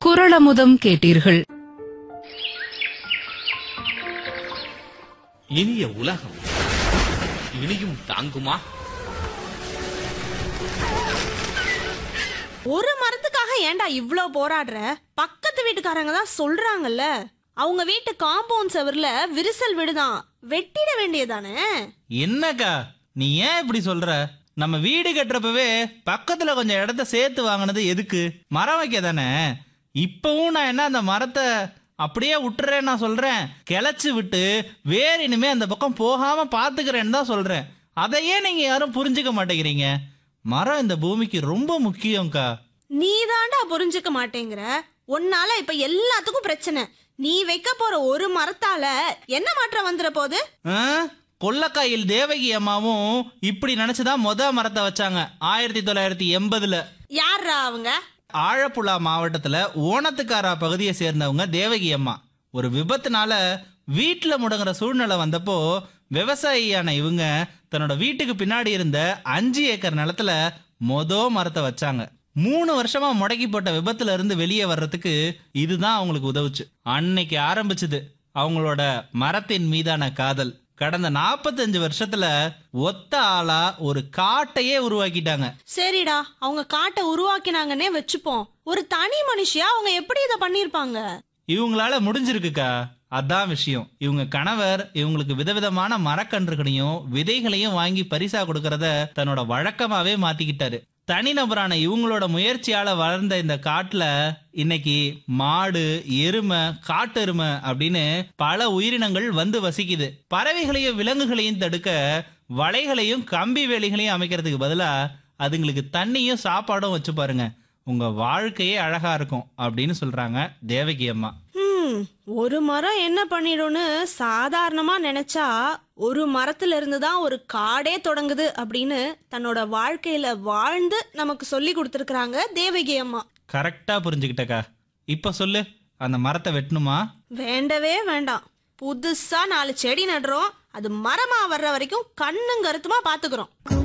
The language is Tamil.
குரளமுதம் கேட்டீர்கள் இனிய உலகம் இனியும் தாங்குமா ஒரு மரத்துக்காக ஏன்டா இவ்ளோ போராடுற பக்கத்து வீட்டுக்காரங்க தான் சொல்றாங்கல்ல அவங்க வீட்டு காம்பவுண்ட் செவர்ல விரிசல் விடுதான் வெட்டிட வேண்டியதானே என்னக்கா நீ ஏன் இப்படி சொல்ற நம்ம வீடு கட்டுறப்பவே பக்கத்துல கொஞ்சம் இடத்த சேர்த்து வாங்கினது எதுக்கு மரம் வைக்க தானே இப்பவும் நான் என்ன அந்த மரத்தை அப்படியே விட்டுறேன்னு நான் சொல்றேன் கிளச்சு விட்டு வேற இனிமே அந்த பக்கம் போகாம பாத்துக்கிறேன்னு தான் சொல்றேன் அதையே நீங்க யாரும் புரிஞ்சுக்க மாட்டேங்கிறீங்க மரம் இந்த பூமிக்கு ரொம்ப முக்கியம்க்கா நீ தாண்டா புரிஞ்சுக்க மாட்டேங்கிற உன்னால இப்ப எல்லாத்துக்கும் பிரச்சனை நீ வைக்க போற ஒரு மரத்தால என்ன மாற்றம் வந்துட போகுது ஆ? கொல்லக்காயில் தேவகி அம்மாவும் இப்படி நினைச்சுதான் மொத மரத்தை வச்சாங்க ஆயிரத்தி தொள்ளாயிரத்தி எண்பதுல யார்ரா அவங்க ஆழப்புழா மாவட்டத்துல ஓணத்துக்காரா பகுதியை சேர்ந்தவங்க தேவகி அம்மா ஒரு விபத்துனால வீட்டுல முடங்குற சூழ்நிலை வந்தப்போ விவசாயியான இவங்க தன்னோட வீட்டுக்கு பின்னாடி இருந்த அஞ்சு ஏக்கர் நிலத்துல மொத மரத்தை வச்சாங்க மூணு வருஷமா முடக்கி போட்ட விபத்துல இருந்து வெளியே வர்றதுக்கு இதுதான் அவங்களுக்கு உதவுச்சு அன்னைக்கு ஆரம்பிச்சது அவங்களோட மரத்தின் மீதான காதல் கடந்த 45 வருஷத்துல ஒத்த ஆளா ஒரு காட்டையே உருவாக்கிட்டாங்க சரிடா அவங்க காட்டை உருவாக்கினாங்கன்னே வச்சுப்போம் ஒரு தனி மனுஷியா அவங்க எப்படி இத பண்ணிருப்பாங்க இவங்களால முடிஞ்சிருக்குக்கா அதான் விஷயம் இவங்க கணவர் இவங்களுக்கு விதவிதமான மரக்கன்றுகளையும் விதைகளையும் வாங்கி பரிசா கொடுக்கறத தன்னோட வழக்கமாவே மாத்திக்கிட்டாரு தனிநபரான இவங்களோட முயற்சியால வளர்ந்த இந்த காட்டுல இன்னைக்கு மாடு எருமை காட்டெருமை அப்படின்னு பல உயிரினங்கள் வந்து வசிக்குது பறவைகளையும் விலங்குகளையும் தடுக்க வலைகளையும் கம்பி வேலிகளையும் அமைக்கிறதுக்கு பதிலா அதுங்களுக்கு தண்ணியும் சாப்பாடும் வச்சு பாருங்க உங்க வாழ்க்கையே அழகா இருக்கும் அப்படின்னு சொல்றாங்க தேவகி அம்மா ஹம், ஒரு மரம் என்ன பண்ணிடும்னு சாதாரணமா நினைச்சா ஒரு மரத்துல இருந்து தான் ஒரு காடே தொடங்குது அப்படின்னு தன்னோட வாழ்க்கையில வாழ்ந்து நமக்கு சொல்லி கொடுத்துருக்காங்க தேவகி அம்மா கரெக்டா புரிஞ்சுக்கிட்டக்கா இப்ப சொல்லு அந்த மரத்தை வெட்டணுமா வேண்டவே வேண்டாம் புதுசா நாலு செடி நடுறோம் அது மரமா வர்ற வரைக்கும் கண்ணும் கருத்துமா பாத்துக்கிறோம்